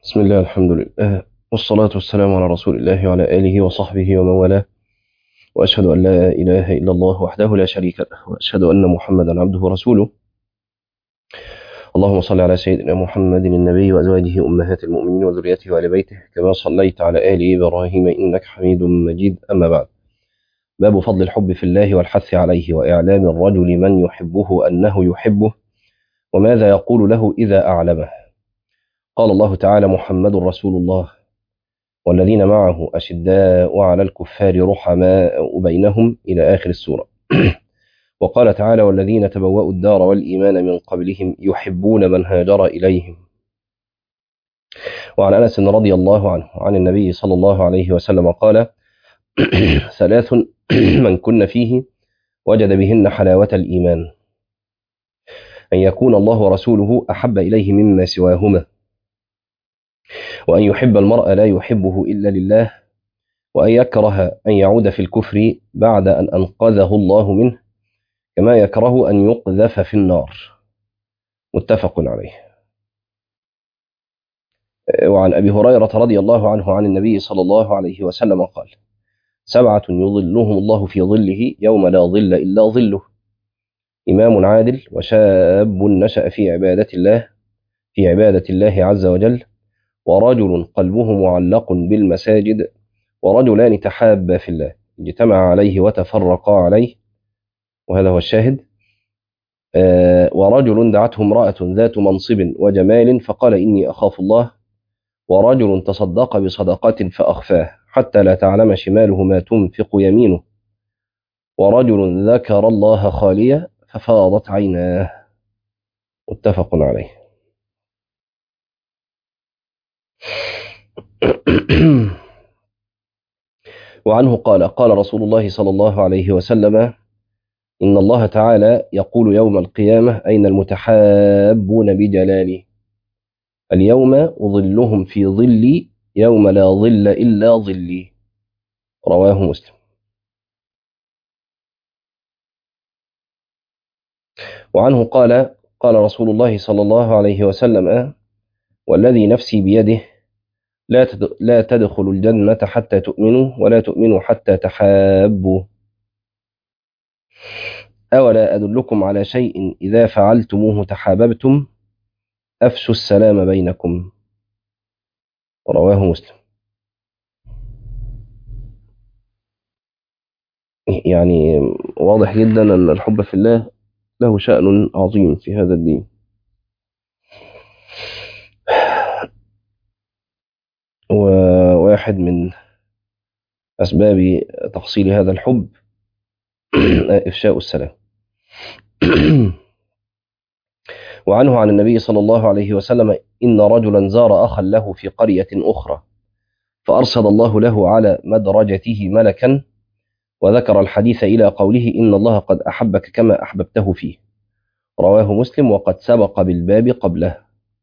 بسم الله الحمد لله والصلاة والسلام على رسول الله وعلى آله وصحبه ومن والاه وأشهد أن لا إله إلا الله وحده لا شريك له وأشهد أن محمدا عبده ورسوله اللهم صل على سيدنا محمد النبي وأزواجه أمهات المؤمنين وذريته وآل بيته كما صليت على آل إبراهيم إنك حميد مجيد أما بعد باب فضل الحب في الله والحث عليه وإعلام الرجل من يحبه أنه يحبه وماذا يقول له إذا أعلمه قال الله تعالى محمد رسول الله والذين معه أشداء على الكفار رحماء بينهم إلى آخر السورة وقال تعالى والذين تبوأوا الدار والإيمان من قبلهم يحبون من هاجر إليهم وعن أنس رضي الله عنه عن النبي صلى الله عليه وسلم قال ثلاث من كن فيه وجد بهن حلاوة الإيمان أن يكون الله ورسوله أحب إليه مما سواهما وأن يحب المرء لا يحبه إلا لله وأن يكره أن يعود في الكفر بعد أن أنقذه الله منه كما يكره أن يقذف في النار متفق عليه وعن أبي هريرة رضي الله عنه عن النبي صلى الله عليه وسلم قال سبعة يظلهم الله في ظله يوم لا ظل إلا ظله إمام عادل وشاب نشأ في عبادة الله في عبادة الله عز وجل ورجل قلبه معلق بالمساجد ورجلان تحابا في الله اجتمع عليه وتفرقا عليه وهذا هو الشاهد آه ورجل دعته امرأة ذات منصب وجمال فقال إني أخاف الله ورجل تصدق بصدقة فأخفاه حتى لا تعلم شماله ما تنفق يمينه ورجل ذكر الله خاليا ففاضت عيناه متفق عليه وعنه قال قال رسول الله صلى الله عليه وسلم إن الله تعالى يقول يوم القيامة أين المتحابون بجلالي اليوم أظلهم في ظلي يوم لا ظل إلا ظلي رواه مسلم وعنه قال قال رسول الله صلى الله عليه وسلم والذي نفسي بيده لا لا تدخلوا الجنة حتى تؤمنوا ولا تؤمنوا حتى تحابوا أولا أدلكم على شيء إذا فعلتموه تحاببتم أفشوا السلام بينكم رواه مسلم يعني واضح جدا أن الحب في الله له شأن عظيم في هذا الدين وواحد من أسباب تحصيل هذا الحب إفشاء السلام وعنه عن النبي صلى الله عليه وسلم إن رجلا زار أخا له في قرية أخرى فأرسل الله له على مدرجته ملكا وذكر الحديث إلى قوله إن الله قد أحبك كما أحببته فيه رواه مسلم وقد سبق بالباب قبله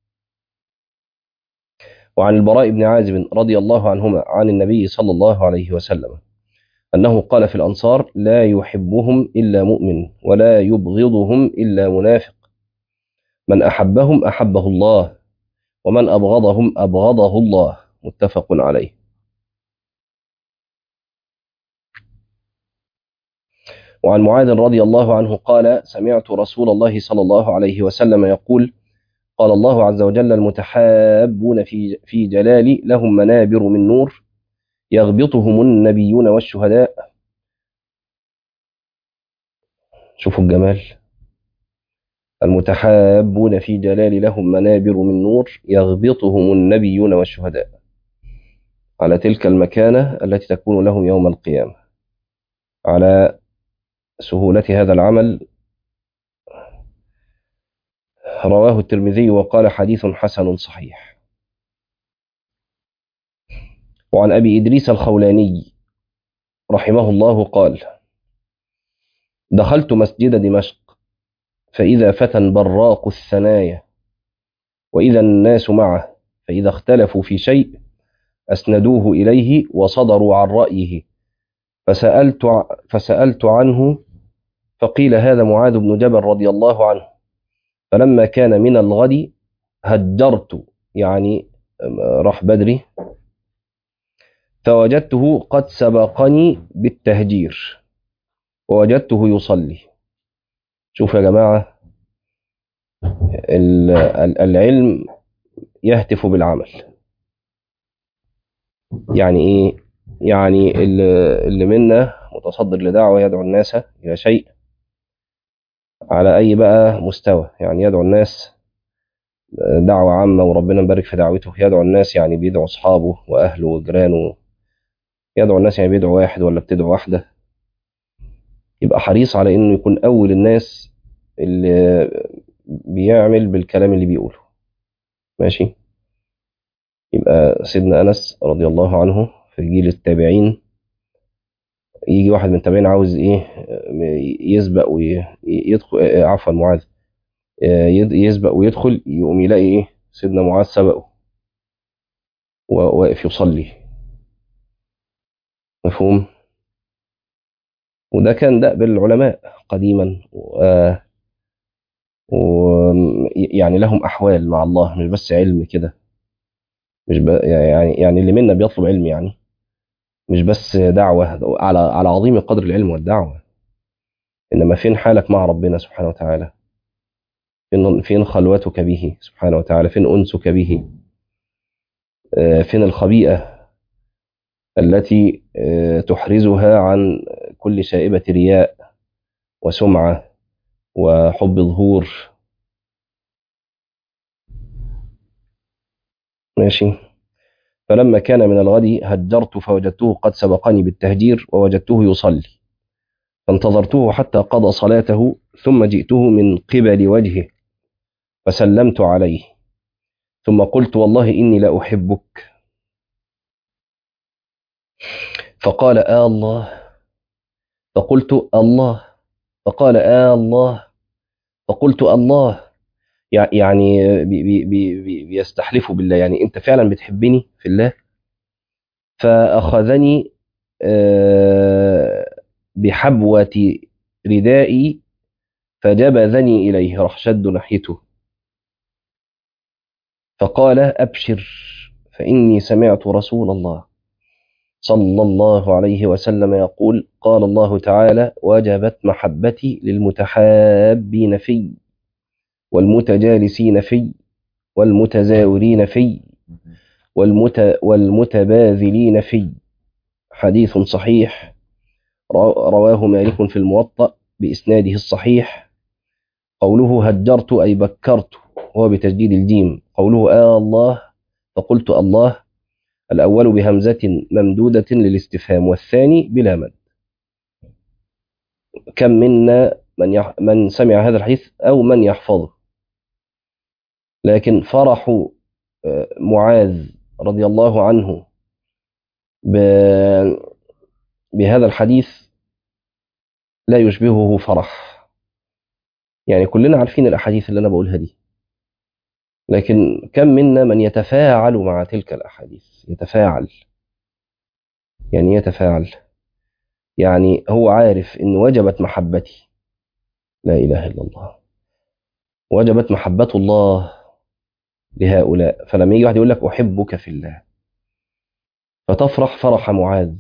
وعن البراء بن عازب رضي الله عنهما عن النبي صلى الله عليه وسلم أنه قال في الأنصار لا يحبهم إلا مؤمن ولا يبغضهم إلا منافق من أحبهم أحبه الله ومن أبغضهم أبغضه الله متفق عليه وعن معاذ رضي الله عنه قال سمعت رسول الله صلى الله عليه وسلم يقول قال الله عز وجل المتحابون في في جلالي لهم منابر من نور يغبطهم النبيون والشهداء شوفوا الجمال المتحابون في جلال لهم منابر من نور يغبطهم النبيون والشهداء على تلك المكانة التي تكون لهم يوم القيامة على سهولة هذا العمل رواه الترمذي وقال حديث حسن صحيح وعن أبي إدريس الخولاني رحمه الله قال دخلت مسجد دمشق فإذا فتى براق الثنايا وإذا الناس معه فإذا اختلفوا في شيء أسندوه إليه وصدروا عن رأيه فسألت, فسألت عنه فقيل هذا معاذ بن جبل رضي الله عنه فلما كان من الغد هجرت يعني راح بدري فوجدته قد سبقني بالتهجير ووجدته يصلي شوف يا جماعة ال- ال- العلم يهتف بالعمل يعني ايه يعني اللي اللي منا متصدر لدعوة يدعو الناس إلى شيء على أي بقى مستوى يعني يدعو الناس دعوة عامة وربنا مبارك في دعوته يدعو الناس يعني بيدعو أصحابه وأهله وجيرانه يدعو الناس يعني بيدعو واحد ولا بتدعو واحدة يبقى حريص على إنه يكون أول الناس اللي بيعمل بالكلام اللي بيقوله ماشي يبقى سيدنا أنس رضي الله عنه في جيل التابعين يجي واحد من التابعين عاوز إيه يسبق ويدخل عفوا معاذ يد- يسبق ويدخل يقوم يلاقي إيه سيدنا معاذ سبقه وواقف يصلي مفهوم وده كان دأب العلماء قديما و... و... يعني لهم أحوال مع الله مش بس علم كده مش ب... يعني يعني اللي منا بيطلب علم يعني مش بس دعوة على على عظيم قدر العلم والدعوة إنما فين حالك مع ربنا سبحانه وتعالى فين فين خلوتك به سبحانه وتعالى فين أنسك به آه، فين الخبيئة التي آه، تحرزها عن كل شائبة رياء وسمعة وحب ظهور ماشي فلما كان من الغد هجرت فوجدته قد سبقني بالتهجير ووجدته يصلي فانتظرته حتى قضى صلاته ثم جئته من قبل وجهه فسلمت عليه ثم قلت والله إني لا أحبك فقال آه الله فقلت الله فقال آه الله فقلت الله يع- يعني بي بي بي بي بيستحلفوا بالله يعني أنت فعلا بتحبني في الله فأخذني آه، بحبوة ردائي فجبذني إليه راح شد ناحيته فقال أبشر فإني سمعت رسول الله صلى الله عليه وسلم يقول قال الله تعالى وجبت محبتي للمتحابين في والمتجالسين في والمتزاورين في والمت والمتباذلين في حديث صحيح رو- رواه مالك في الموطأ بإسناده الصحيح قوله هجرت أي بكرت هو بتجديد الجيم قوله آه الله فقلت الله الأول بهمزة ممدودة للاستفهام والثاني بلا مد كم منا من, يح... من سمع هذا الحديث أو من يحفظه لكن فرح آه، معاذ رضي الله عنه ب... بهذا الحديث لا يشبهه فرح يعني كلنا عارفين الأحاديث اللي أنا بقولها دي لكن كم منا من يتفاعل مع تلك الأحاديث يتفاعل يعني إيه يتفاعل يعني هو عارف إن وجبت محبتي لا إله إلا الله وجبت محبة الله لهؤلاء فلما يجي واحد يقول لك أحبك في الله فتفرح فرح معاذ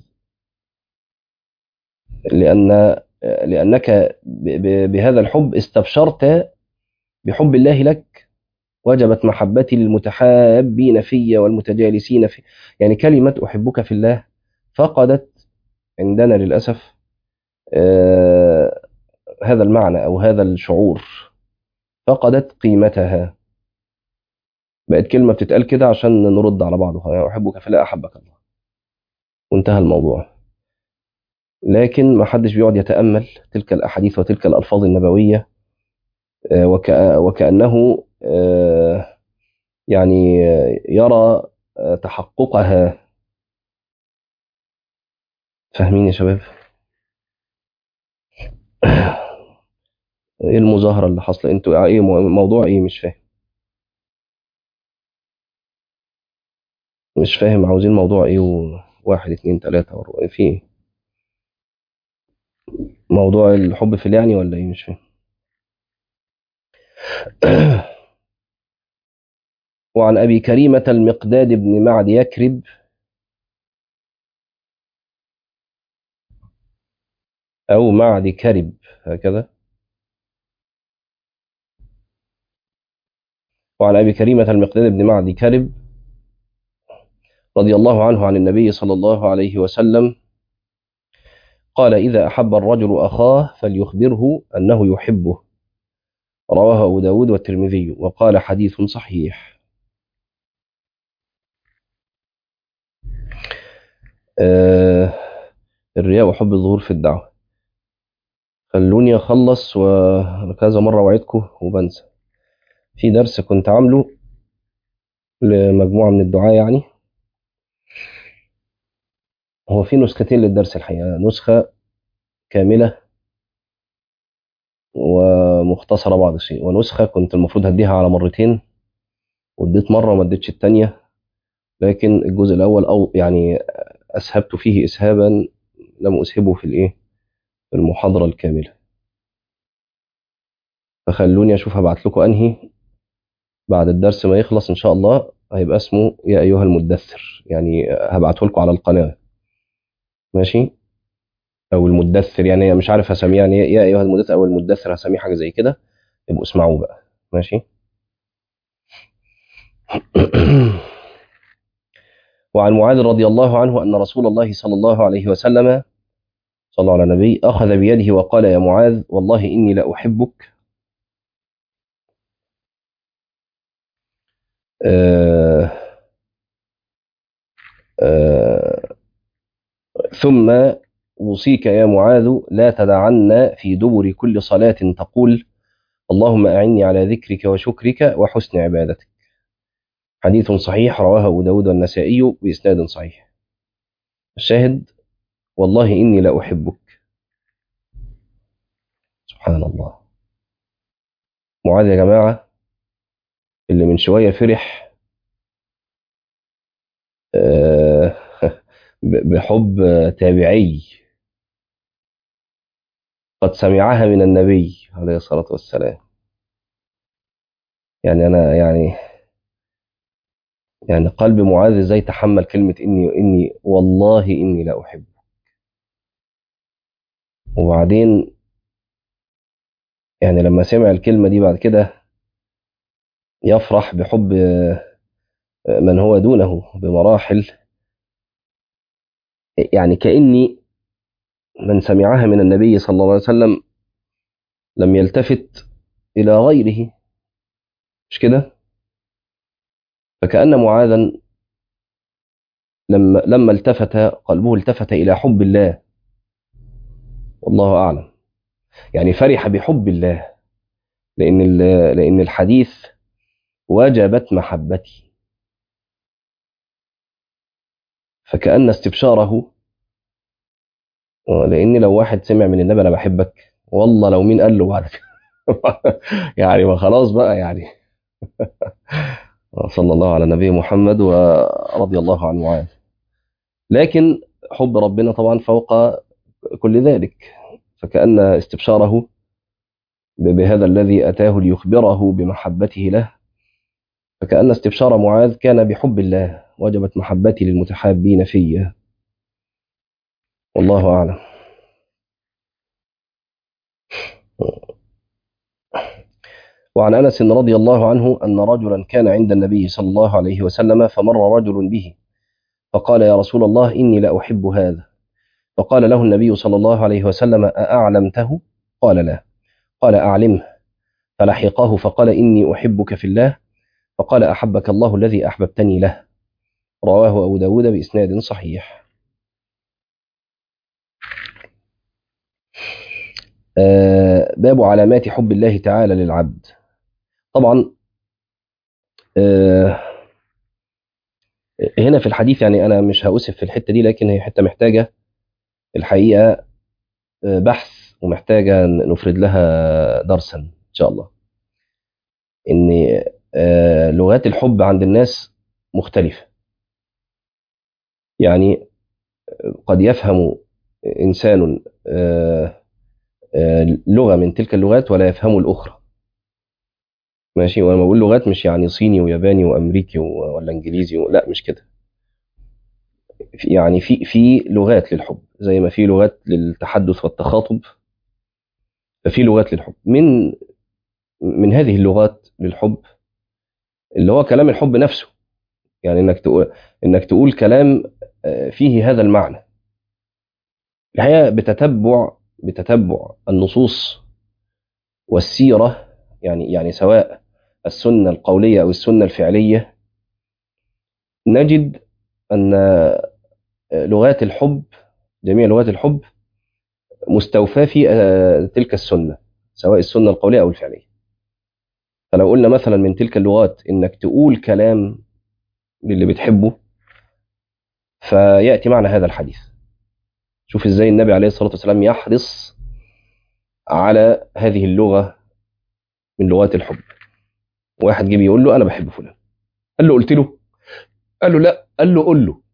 لأن لأنك ب- ب- بهذا الحب استبشرت بحب الله لك وجبت محبتي للمتحابين في والمتجالسين في يعني كلمة أحبك في الله فقدت عندنا للأسف آه، هذا المعنى أو هذا الشعور فقدت قيمتها بقت كلمة بتتقال كده عشان نرد على بعضها يعني أحبك في الله أحبك الله وانتهى الموضوع لكن ما حدش بيقعد يتأمل تلك الأحاديث وتلك الألفاظ النبوية آه، وكأ- وكأنه آه، يعني آه، يرى آه، تحققها فاهمين يا شباب ايه المظاهرة اللي حاصلة انتوا ايه مو- موضوع ايه مش فاهم مش فاهم عاوزين موضوع ايه وواحد اتنين تلاتة ورو- في ايه موضوع الحب في الله يعني ولا ايه مش فاهم وعن أبي كريمة المقداد بن معد يكرب أو معد كرب هكذا وعن أبي كريمة المقداد بن معد كرب رضي الله عنه عن النبي صلى الله عليه وسلم قال إذا أحب الرجل أخاه فليخبره أنه يحبه رواه أبو داود والترمذي وقال حديث صحيح آه الرياء وحب الظهور في الدعوة خلوني أخلص وكذا مرة وعدكم وبنسى في درس كنت عامله لمجموعة من الدعاة يعني هو في نسختين للدرس الحقيقة نسخة كاملة ومختصرة بعض الشيء ونسخة كنت المفروض هديها على مرتين واديت مرة وما اديتش التانية لكن الجزء الأول أو يعني أسهبت فيه إسهابا لم أسهبه في الإيه في المحاضرة الكاملة فخلوني أشوف هبعت لكم أنهي بعد الدرس ما يخلص إن شاء الله هيبقى اسمه يا أيها المدثر يعني هبعته لكم على القناة ماشي أو المدثر يعني مش عارف هسميه يعني يا أيها المدثر أو المدثر هسميه حاجة زي كده يبقوا اسمعوه بقى ماشي وعن معاذ رضي الله عنه أن رسول الله صلى الله عليه وسلم صلى على النبي أخذ بيده وقال يا معاذ والله إني لأحبك آه آه ثم أوصيك يا معاذ لا تدعن في دبر كل صلاة تقول اللهم أعني على ذكرك وشكرك وحسن عبادتك حديث صحيح رواه أبو داود والنسائي بإسناد صحيح الشاهد والله إني لأحبك سبحان الله معاذ يا جماعة اللي من شوية فرح بحب تابعي قد سمعها من النبي عليه الصلاة والسلام يعني أنا يعني يعني قلب معاذ ازاي تحمل كلمة إني إني والله إني لا أحب وبعدين يعني لما سمع الكلمة دي بعد كده يفرح بحب من هو دونه بمراحل يعني كأني من سمعها من النبي صلى الله عليه وسلم لم يلتفت إلى غيره مش كده فكأن معاذا لما لما التفت قلبه التفت إلى حب الله والله أعلم يعني فرح بحب الله لأن لأن الحديث وجبت محبتي فكأن استبشاره لأن لو واحد سمع من النبي أنا بحبك والله لو مين قال له بعد يعني ما خلاص بقى يعني صلى الله على نبي محمد ورضي الله عن معاذ لكن حب ربنا طبعا فوق كل ذلك فكأن استبشاره بهذا الذي أتاه ليخبره بمحبته له فكأن استبشار معاذ كان بحب الله وجبت محبتي للمتحابين فيه والله أعلم وعن أنس رضي الله عنه أن رجلا كان عند النبي صلى الله عليه وسلم فمر رجل به فقال يا رسول الله إني لأحب هذا فقال له النبي صلى الله عليه وسلم أأعلمته قال لا قال أعلمه فلحقه فقال إني أحبك في الله فقال أحبك الله الذي أحببتني له رواه أبو داود بإسناد صحيح آه باب علامات حب الله تعالى للعبد طبعا آه هنا في الحديث يعني أنا مش هأسف في الحتة دي لكن هي حتة محتاجة الحقيقة آه بحث ومحتاجة نفرد لها درسا إن شاء الله إن آه لغات الحب عند الناس مختلفة يعني قد يفهم إنسان آه لغة من تلك اللغات ولا يفهم الأخرى ماشي وانا بقول لغات مش يعني صيني وياباني وامريكي و- ولا انجليزي و... لا مش كده في- يعني في في لغات للحب زي ما في لغات للتحدث والتخاطب ففي لغات للحب من من هذه اللغات للحب اللي هو كلام الحب نفسه يعني انك تقول انك تقول كلام آه، فيه هذا المعنى الحقيقه بتتبع بتتبع النصوص والسيره يعني يعني سواء السنه القوليه او السنه الفعليه نجد ان لغات الحب جميع لغات الحب مستوفاه في آه، تلك السنه سواء السنه القوليه او الفعليه فلو قلنا مثلا من تلك اللغات انك تقول كلام للي بتحبه فياتي معنى هذا الحديث شوف ازاي النبي عليه الصلاه والسلام يحرص على هذه اللغه من لغات الحب واحد جه بيقول له انا بحب فلان قال له قلت له قال له لا قال له قول له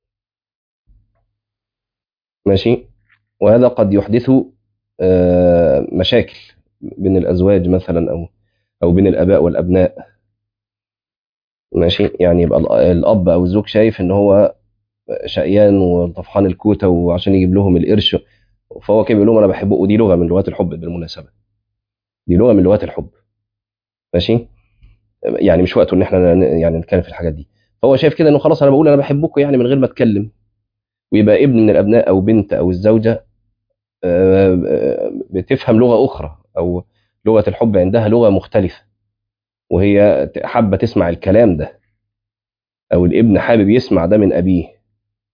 ماشي وهذا قد يحدث آه، مشاكل بين الازواج مثلا او او بين الاباء والابناء ماشي يعني يبقى الأ- الاب او الزوج شايف ان هو شقيان وطفحان الكوته وعشان يجيب لهم القرش فهو كده بيقول لهم انا بحبه ودي لغه من لغات الحب بالمناسبه دي لغه من لغات الحب ماشي يعني مش وقته ان احنا ن- يعني نتكلم في الحاجات دي فهو شايف كده انه خلاص انا بقول انا بحبكم يعني من غير ما اتكلم ويبقى ابن من الابناء او بنت او الزوجه آه، آه، بتفهم لغه اخرى او لغه الحب عندها لغه مختلفه وهي حابه تسمع الكلام ده او الابن حابب يسمع ده من ابيه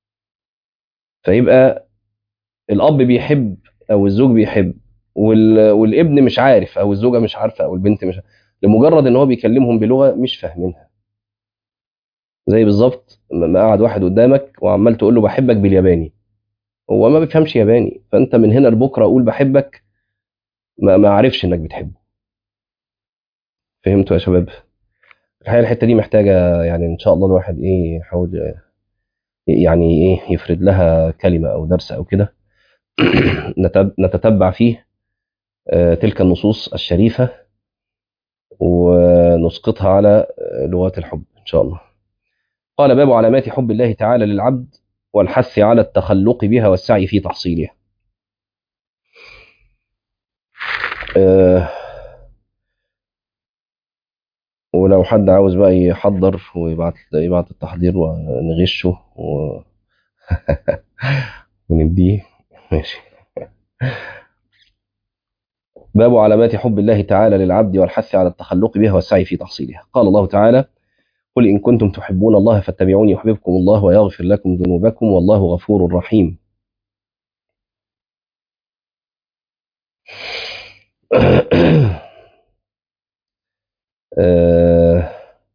فيبقى الاب بيحب او الزوج بيحب وال... والابن مش عارف او الزوجه مش عارفه او البنت مش لمجرد ان هو بيكلمهم بلغه مش فاهمينها زي بالظبط ما قعد واحد قدامك وعمال تقول له بحبك بالياباني هو ما بيفهمش ياباني فانت من هنا لبكره اقول بحبك ما, ما عارفش انك بتحبه فهمتوا يا شباب الحقيقه الحته دي محتاجه يعني ان شاء الله الواحد ايه يحاول يعني ايه يفرد لها كلمه او درس او كده نتب- نتتبع فيه آه، تلك النصوص الشريفه ونسقطها على آه، لغات الحب ان شاء الله قال باب علامات حب الله تعالى للعبد والحث على التخلق بها والسعي في تحصيلها آه، ولو حد عاوز بقى يحضر ويبعت يبعت التحضير ونغشه و... ونديه ماشي باب علامات حب الله تعالى للعبد والحث على التخلق بها والسعي في تحصيلها قال الله تعالى قل إن كنتم تحبون الله فاتبعوني يحببكم الله ويغفر لكم ذنوبكم والله غفور رحيم آه،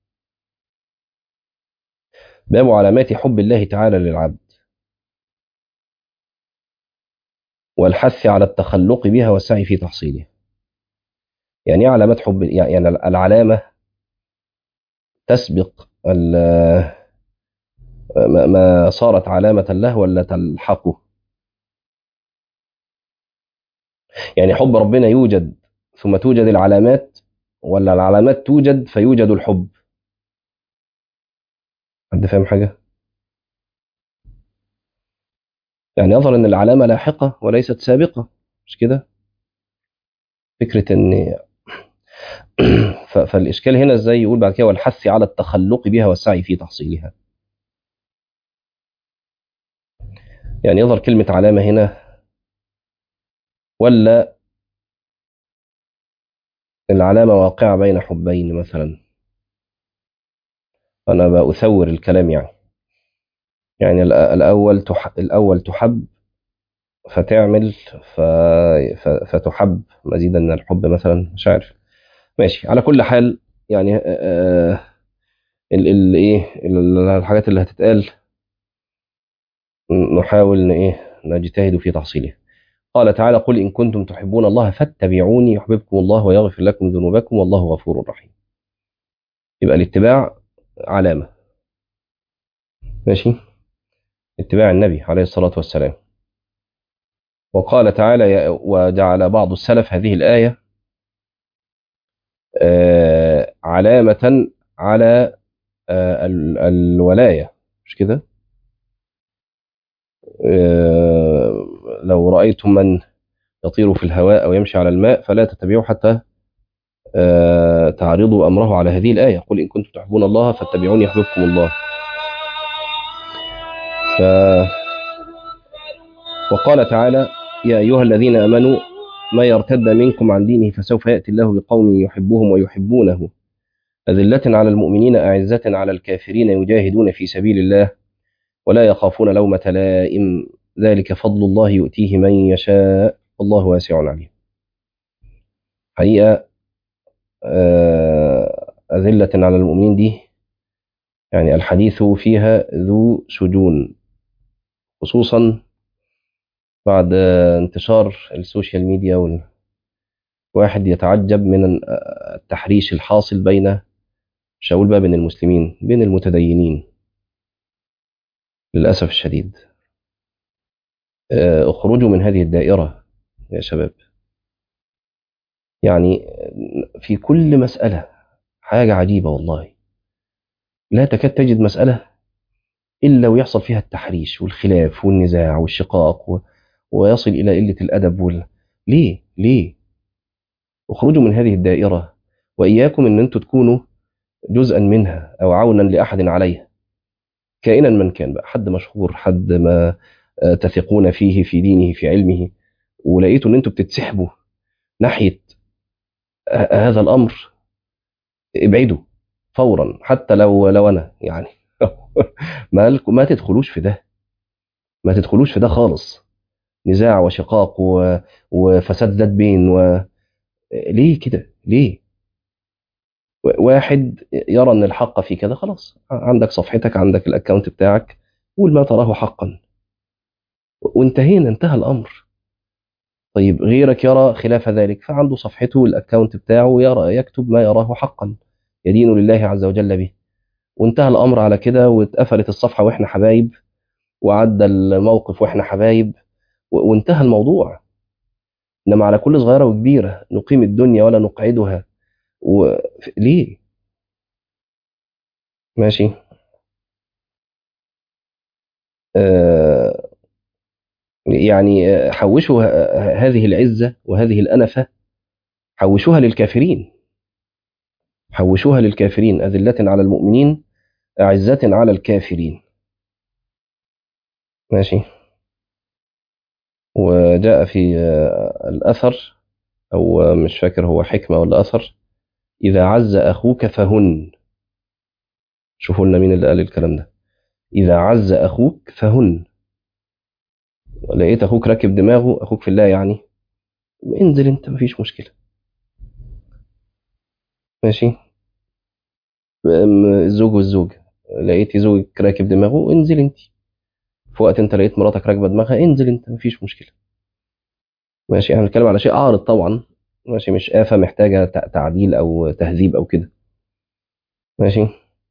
باب علامات حب الله تعالى للعبد والحث على التخلق بها والسعي في تحصيلها يعني ايه علامات حب يعني العلامة تسبق ال- ما ما صارت علامة له ولا تلحقه يعني حب ربنا يوجد ثم توجد العلامات ولا العلامات توجد فيوجد الحب حد فاهم حاجة يعني يظهر ان العلامة لاحقة وليست سابقة مش كده فكرة ان ف- فالإشكال هنا ازاي يقول بعد كده والحث على التخلق بها والسعي في تحصيلها يعني يظهر كلمة علامة هنا ولا العلامة واقعة بين حبين مثلا أنا بأثور الكلام يعني يعني الأ- الأول تح... الأول تحب فتعمل ف... ف... فتحب مزيدا من الحب مثلا مش عارف ماشي على كل حال يعني آه، ال ال ايه ال- الحاجات اللي هتتقال نحاول ان ايه نجتهد في تحصيلها قال تعالى قل ان كنتم تحبون الله فاتبعوني يحببكم الله ويغفر لكم ذنوبكم والله غفور رحيم يبقى الاتباع علامة ماشي اتباع النبي عليه الصلاة والسلام وقال تعالى يا- وجعل بعض السلف هذه الآية آه، علامة على آه، ال- الولاية مش كده آه، لو رأيتم من يطير في الهواء أو يمشي على الماء فلا تتبعوا حتى آه، تعرضوا أمره على هذه الآية قل إن كنتم تحبون الله فاتبعوني يحببكم الله ف... وقال تعالى يا أيها الذين آمنوا ما يرتد منكم عن دينه فسوف يأتي الله بقوم يحبهم ويحبونه أذلة على المؤمنين أعزة على الكافرين يجاهدون في سبيل الله ولا يخافون لومة لائم ذلك فضل الله يؤتيه من يشاء والله واسع عليم حقيقة آه، أذلة على المؤمنين دي يعني الحديث فيها ذو شجون خصوصا بعد آه، انتشار السوشيال ميديا والواحد يتعجب من آه، التحريش الحاصل بين مش هقول بقى بين المسلمين بين المتدينين للأسف الشديد آه، اخرجوا من هذه الدائرة يا شباب يعني في كل مسألة حاجة عجيبة والله لا تكاد تجد مسألة إلا ويحصل فيها التحريش والخلاف والنزاع والشقاق و... ويصل إلى قلة الأدب وال... ليه؟ ليه؟ اخرجوا من هذه الدائرة وإياكم أن أنتم تكونوا جزءا منها أو عونا لأحد عليها كائنا من كان بقى حد مشهور حد ما آه، تثقون فيه في دينه في علمه ولقيتوا أن أنتم بتتسحبوا ناحية ه- هذا الأمر ابعدوا فورا حتى لو لو أنا يعني ما لكم- ما تدخلوش في ده ما تدخلوش في ده خالص نزاع وشقاق و... وفساد ذات بين و... ليه كده ليه و- واحد يرى ان الحق في كده خلاص عندك صفحتك عندك الاكونت بتاعك قول ما تراه حقا وانتهينا انتهى الامر طيب غيرك يرى خلاف ذلك فعنده صفحته الاكونت بتاعه يرى يكتب ما يراه حقا يدين لله عز وجل به وانتهى الامر على كده واتقفلت الصفحه واحنا حبايب وعدى الموقف واحنا حبايب و- وانتهى الموضوع انما على كل صغيره وكبيره نقيم الدنيا ولا نقعدها و... ليه ماشي آه يعني آه، حوشوا ه- هذه العزة وهذه الأنفة حوشوها للكافرين حوشوها للكافرين أذلة على المؤمنين أعزة على الكافرين ماشي وجاء في آه، الأثر أو آه، مش فاكر هو حكمة ولا أثر إذا عز أخوك فهن شوفوا لنا مين اللي قال الكلام ده إذا عز أخوك فهن لقيت أخوك راكب دماغه أخوك في الله يعني انزل أنت مفيش مشكلة ماشي أم، الزوج والزوج لقيتي زوجك راكب دماغه انزل انت في وقت انت لقيت مراتك راكبه دماغها انزل انت مفيش مشكله ماشي احنا بنتكلم على شيء عارض طبعا ماشي مش آفة محتاجة تع- تعديل أو تهذيب أو كده ماشي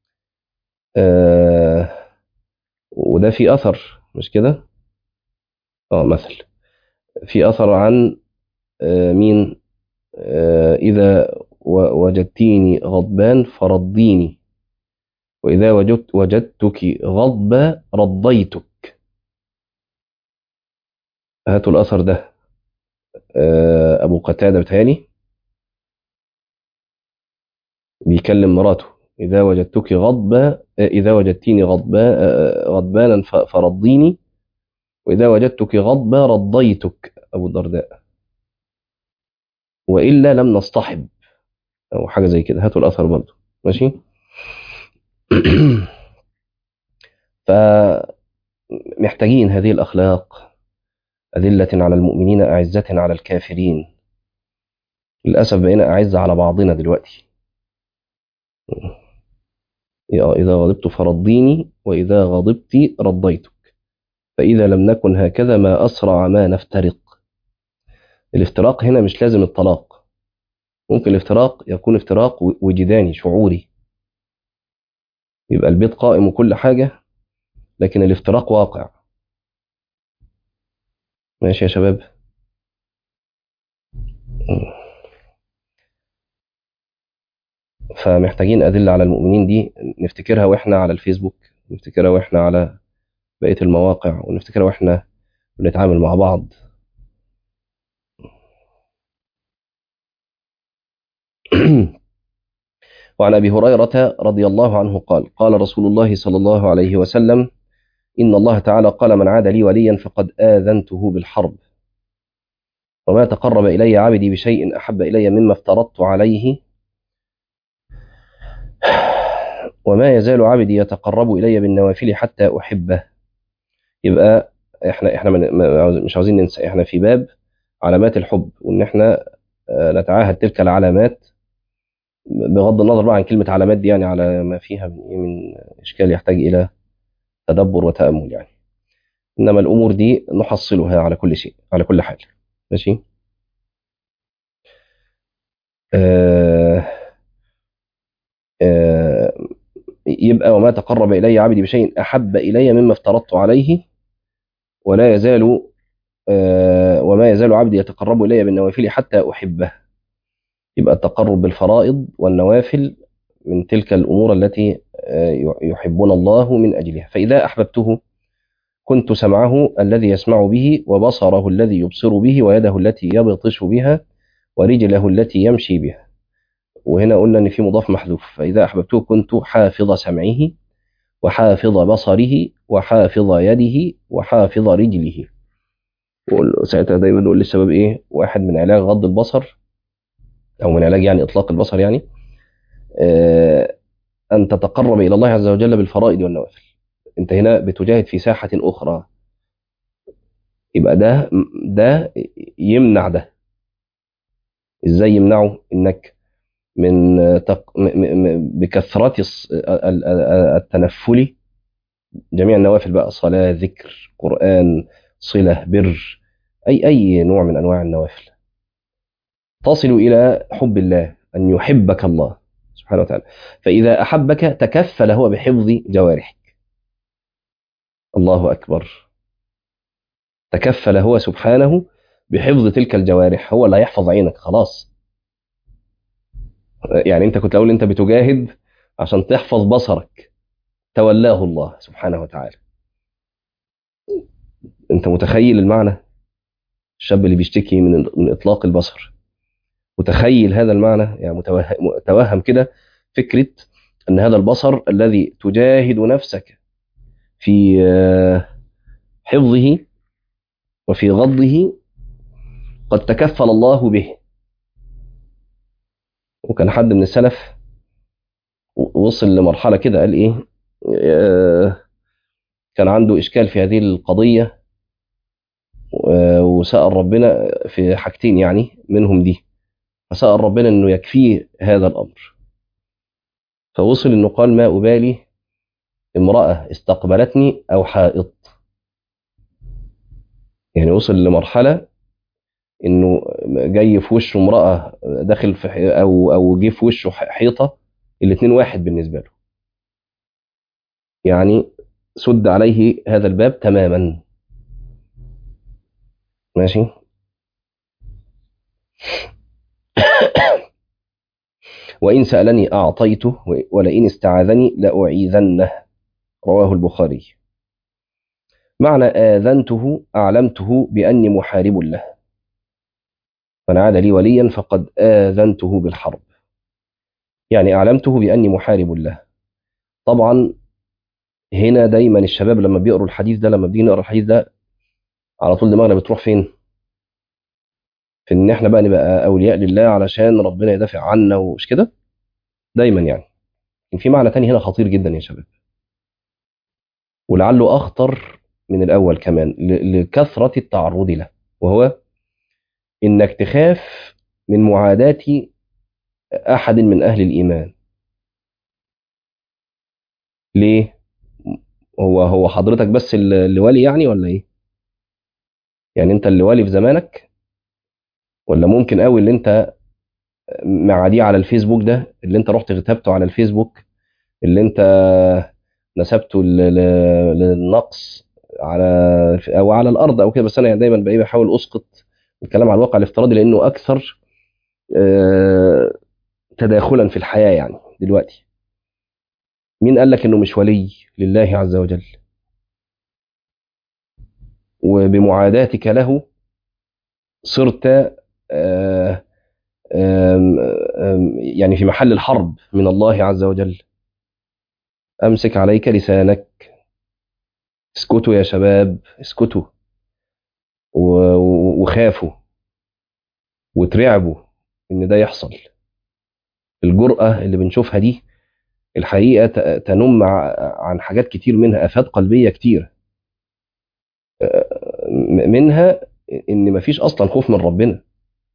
آه وده في أثر مش كده اه مثل في أثر عن آه مين آه إذا و- وجدتيني غضبان فرضيني وإذا وجدت وجدتك غضبة رضيتك هاتوا الأثر ده آه أبو قتادة بتهيألي بيكلم مراته إذا وجدتك غضبة آه، إذا وجدتيني غضبا آه، غضبانا ف- فرضيني وإذا وجدتك غضبة رضيتك أبو الدرداء وإلا لم نصطحب أو حاجة زي كده هاتوا الأثر برضه ماشي فمحتاجين هذه الأخلاق أذلة على المؤمنين أعزة على الكافرين للأسف بقينا أعزة على بعضنا دلوقتي يا إذا غضبت فرضيني وإذا غضبت رضيتك فإذا لم نكن هكذا ما أسرع ما نفترق الافتراق هنا مش لازم الطلاق ممكن الافتراق يكون افتراق وجداني شعوري يبقى البيت قائم وكل حاجة لكن الافتراق واقع ماشي يا شباب فمحتاجين أدلة على المؤمنين دي نفتكرها وإحنا على الفيسبوك نفتكرها وإحنا على بقية المواقع ونفتكرها وإحنا بنتعامل مع بعض وعن أبي هريرة رضي الله عنه قال قال رسول الله صلى الله عليه وسلم إن الله تعالى قال من عاد لي وليا فقد آذنته بالحرب وما تقرب إلي عبدي بشيء أحب إلي مما افترضت عليه وما يزال عبدي يتقرب إلي بالنوافل حتى أحبه يبقى احنا احنا مش عاوزين ننسى احنا في باب علامات الحب وان احنا نتعاهد تلك العلامات بغض النظر بقى عن كلمة علامات دي يعني على ما فيها من إشكال يحتاج إلى تدبر وتأمل يعني إنما الأمور دي نحصلها على كل شيء على كل حال ماشي آه آه يبقى وما تقرب إلي عبدي بشيء أحب إلي مما افترضت عليه ولا يزال آه وما يزال عبدي يتقرب إلي بالنوافل حتى أحبه يبقى التقرب بالفرائض والنوافل من تلك الأمور التي يحبون الله من أجلها فإذا أحببته كنت سمعه الذي يسمع به وبصره الذي يبصر به ويده التي يبطش بها ورجله التي يمشي بها وهنا قلنا أن في مضاف محذوف فإذا أحببته كنت حافظ سمعه وحافظ بصره وحافظ يده وحافظ رجله ساعتها دايما نقول للشباب ايه واحد من علاج غض البصر او من علاج يعني اطلاق البصر يعني آه ان تتقرب الى الله عز وجل بالفرائض والنوافل انت هنا بتجاهد في ساحه اخرى يبقى ده ده يمنع ده ازاي يمنعه انك من تق... بكثرة التنفل جميع النوافل بقى صلاة ذكر قرآن صلة بر أي أي نوع من أنواع النوافل تصل إلى حب الله أن يحبك الله سبحانه وتعالى فإذا أحبك تكفل هو بحفظ جوارحك الله أكبر تكفل هو سبحانه بحفظ تلك الجوارح هو اللي هيحفظ عينك خلاص يعني انت كنت اقول انت بتجاهد عشان تحفظ بصرك تولاه الله سبحانه وتعالى انت متخيل المعنى الشاب اللي بيشتكي من من اطلاق البصر متخيل هذا المعنى يعني متوهم, متوهم كده فكره ان هذا البصر الذي تجاهد نفسك في حفظه وفي غضه قد تكفل الله به وكان حد من السلف وصل لمرحله كده قال ايه كان عنده اشكال في هذه القضيه وسال ربنا في حاجتين يعني منهم دي فسال ربنا انه يكفيه هذا الامر فوصل انه قال ما ابالي امراه استقبلتني او حائط يعني وصل لمرحله انه جاي في وشه امراه داخل في او او جه في وشه حيطه الاثنين واحد بالنسبه له يعني سد عليه هذا الباب تماما ماشي وإن سألني أعطيته ولئن استعاذني لأعيذنه رواه البخاري معنى آذنته أعلمته بأني محارب له من عاد لي وليا فقد آذنته بالحرب يعني أعلمته بأني محارب له طبعا هنا دايما الشباب لما بيقروا الحديث ده لما بيجي نقرا الحديث ده على طول دماغنا بتروح فين في ان احنا بقى نبقى اولياء لله علشان ربنا يدافع عنا ومش كده دايما يعني في معنى تاني هنا خطير جدا يا شباب ولعله اخطر من الاول كمان لكثره التعرض له وهو انك تخاف من معاداه احد من اهل الايمان ليه هو هو حضرتك بس اللي ولي يعني ولا ايه يعني انت اللي ولي في زمانك ولا ممكن قوي اللي انت معاديه على الفيسبوك ده اللي انت رحت غتابته على الفيسبوك اللي انت نسبته للنقص على او على الارض او كده بس انا دايما بقى بحاول اسقط الكلام على الواقع الافتراضي لانه اكثر تداخلا في الحياة يعني دلوقتي مين قال لك انه مش ولي لله عز وجل وبمعاداتك له صرت آه، آم، آم، يعني في محل الحرب من الله عز وجل امسك عليك لسانك اسكتوا يا شباب اسكتوا و- و- وخافوا وترعبوا ان ده يحصل الجرأة اللي بنشوفها دي الحقيقة ت- تنم ع- عن حاجات كتير منها آفات قلبية كتير م- منها إن مفيش أصلا خوف من ربنا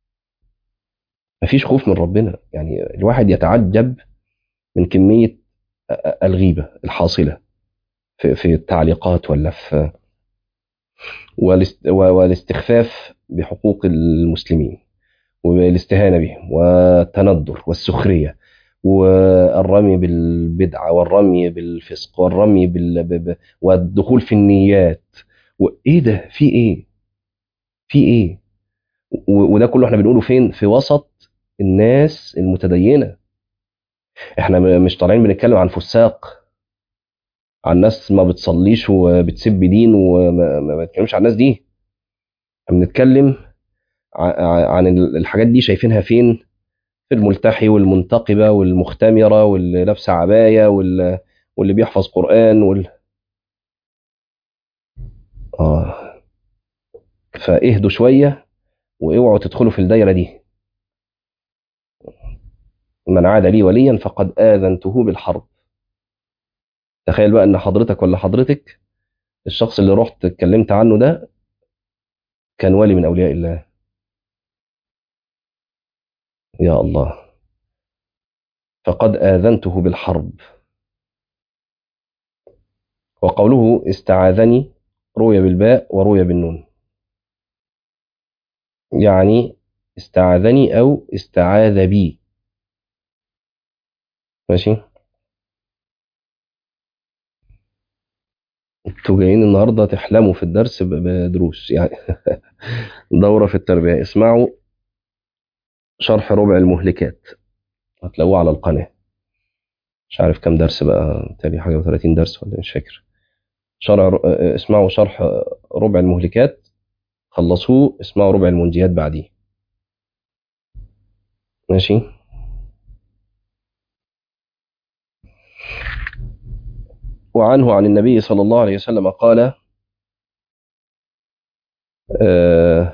مفيش خوف من ربنا يعني الواحد يتعجب من كمية الغيبة الحاصلة في في التعليقات ولا في والاست- والاستخفاف بحقوق المسلمين والاستهانة بهم والتندر والسخرية والرمي بالبدعة والرمي بالفسق والرمي بال... ب- ب- والدخول في النيات وايه ده في ايه في ايه و- وده كله احنا بنقوله فين في وسط الناس المتدينة احنا م- مش طالعين بنتكلم عن فساق عن ناس ما بتصليش وبتسب دين وما ما بنتكلمش عن الناس دي احنا بنتكلم ع- ع- عن ال- الحاجات دي شايفينها فين في الملتحي والمنتقبة والمختمرة واللي لابسة عباية وال- واللي بيحفظ قرآن وال... آه فاهدوا شوية واوعوا تدخلوا في الدايرة دي من عاد لي وليا فقد آذنته بالحرب تخيل بقى ان حضرتك ولا حضرتك الشخص اللي رحت اتكلمت عنه ده كان ولي من اولياء الله يا الله فقد آذنته بالحرب وقوله استعاذني روي بالباء وروي بالنون يعني استعاذني أو استعاذ بي ماشي انتوا جايين النهارده تحلموا في الدرس ب- بدروس يعني دورة في التربية اسمعوا شرح ربع المهلكات هتلاقوه على القناة مش عارف كام درس بقى تاني حاجة و30 درس ولا مش فاكر شرع اسمعوا شرح ربع المهلكات خلصوه اسمعوا ربع المنجيات بعديه ماشي وعنه عن النبي صلى الله عليه وسلم قال آه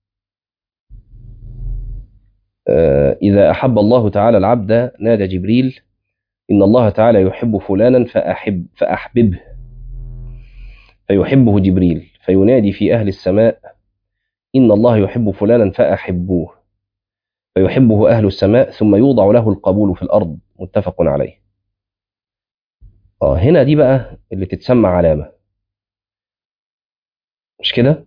آه إذا أحب الله تعالى العبد نادى جبريل إن الله تعالى يحب فلانا فأحب فأحببه فيحبه جبريل فينادي في أهل السماء إن الله يحب فلانا فأحبوه فيحبه أهل السماء ثم يوضع له القبول في الأرض متفق عليه آه هنا دي بقى اللي تتسمى علامة مش كده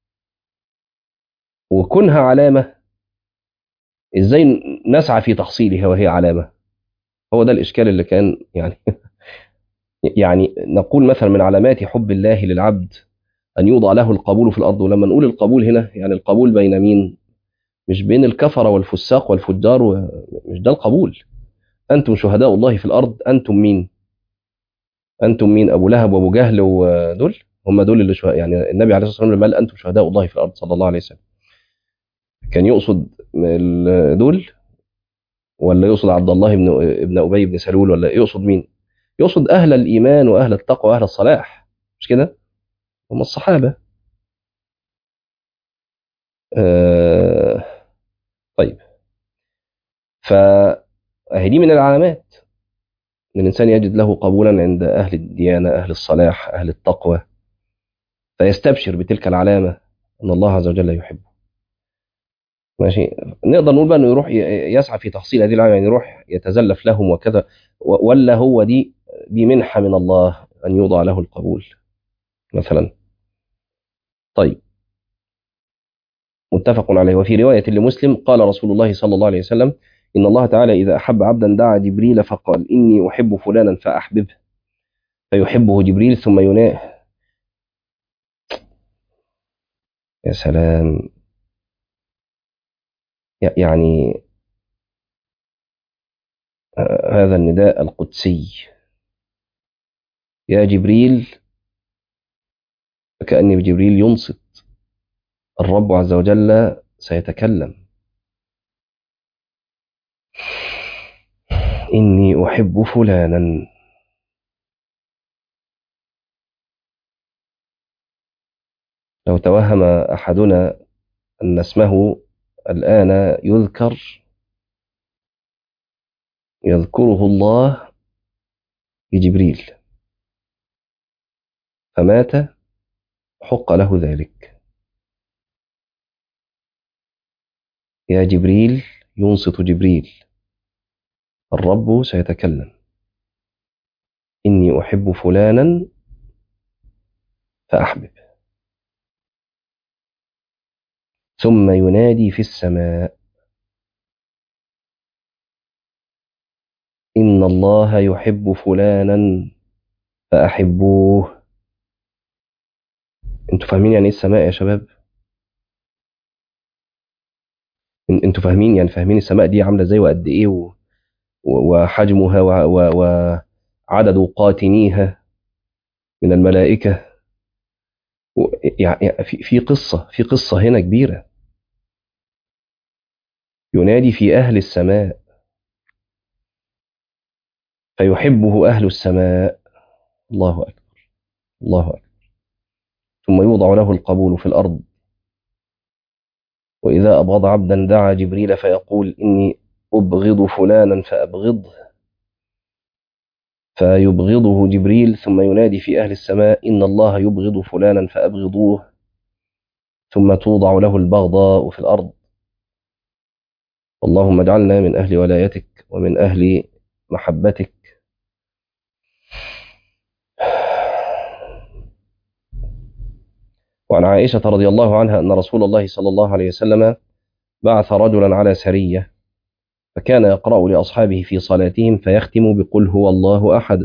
وكونها علامة ازاي نسعى في تحصيلها وهي علامة هو ده الإشكال اللي كان يعني يعني نقول مثلا من علامات حب الله للعبد أن يوضع له القبول في الأرض ولما نقول القبول هنا يعني القبول بين مين مش بين الكفرة والفساق والفجار و... مش ده القبول أنتم شهداء الله في الأرض أنتم مين أنتم مين أبو لهب وأبو جهل ودول هم دول اللي شهداء يعني النبي عليه الصلاة والسلام لما قال أنتم شهداء الله في الأرض صلى الله عليه وسلم كان يقصد ال- دول ولا يقصد عبد الله بن ابن أبي بن سلول ولا يقصد مين يقصد أهل الإيمان وأهل التقوى وأهل الصلاح مش كده هم الصحابة آه طيب فهي دي من العلامات ان الانسان يجد له قبولا عند اهل الديانه اهل الصلاح اهل التقوى فيستبشر بتلك العلامه ان الله عز وجل يحبه ماشي نقدر نقول بقى انه يروح ي- يسعى في تحصيل هذه العلامه يعني يروح يتزلف لهم وكذا و- ولا هو دي دي منحه من الله ان يوضع له القبول مثلا طيب متفق عليه وفي روايه لمسلم قال رسول الله صلى الله عليه وسلم إن الله تعالى إذا أحب عبدا دعا جبريل فقال إني أحب فلانا فأحببه فيحبه جبريل ثم يناه يا سلام ي- يعني هذا النداء القدسي يا جبريل فكأن جبريل ينصت الرب عز وجل سيتكلم إني أحب فلانا لو توهم أحدنا أن اسمه الآن يذكر يذكره الله بجبريل فمات حق له ذلك يا جبريل ينصت جبريل الرب سيتكلم إني أحب فلانا فأحبب ثم ينادي في السماء إن الله يحب فلانا فأحبوه انتوا فاهمين يعني ايه السماء يا شباب انتوا فاهمين يعني فاهمين السماء دي عامله ازاي وقد ايه و... وحجمها وعدد قاتنيها من الملائكة يعني في في قصة في قصة هنا كبيرة ينادي في أهل السماء فيحبه أهل السماء الله أكبر الله أكبر ثم يوضع له القبول في الأرض وإذا أبغض عبدا دعا جبريل فيقول إني أبغض فلانا فأبغضه فيبغضه جبريل ثم ينادي في أهل السماء إن الله يبغض فلانا فأبغضوه ثم توضع له البغضاء في الأرض اللهم اجعلنا من أهل ولايتك ومن أهل محبتك وعن عائشة رضي الله عنها أن رسول الله صلى الله عليه وسلم بعث رجلا على سرية فكان يقرأ لأصحابه في صلاتهم فيختم بقل هو الله أحد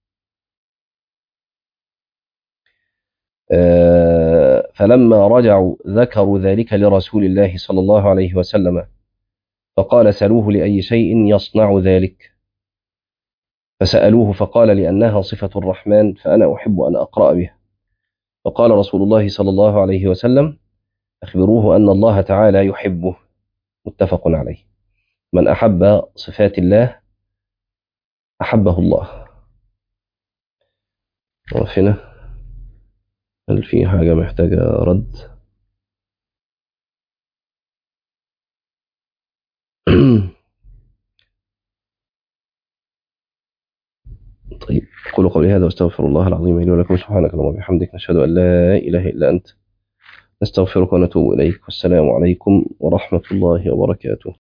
فلما رجعوا ذكروا ذلك لرسول الله صلى الله عليه وسلم فقال سلوه لأي شيء يصنع ذلك فسألوه فقال لأنها صفة الرحمن فأنا أحب أن أقرأ بها فقال رسول الله صلى الله عليه وسلم أخبروه أن الله تعالى يحبه متفق عليه من أحب صفات الله أحبه الله وفينا هل في حاجة محتاجة رد طيب قولوا قولي هذا واستغفر الله العظيم لي ولكم سبحانك اللهم وبحمدك نشهد أن لا إله إلا أنت نستغفرك ونتوب إليك والسلام عليكم ورحمة الله وبركاته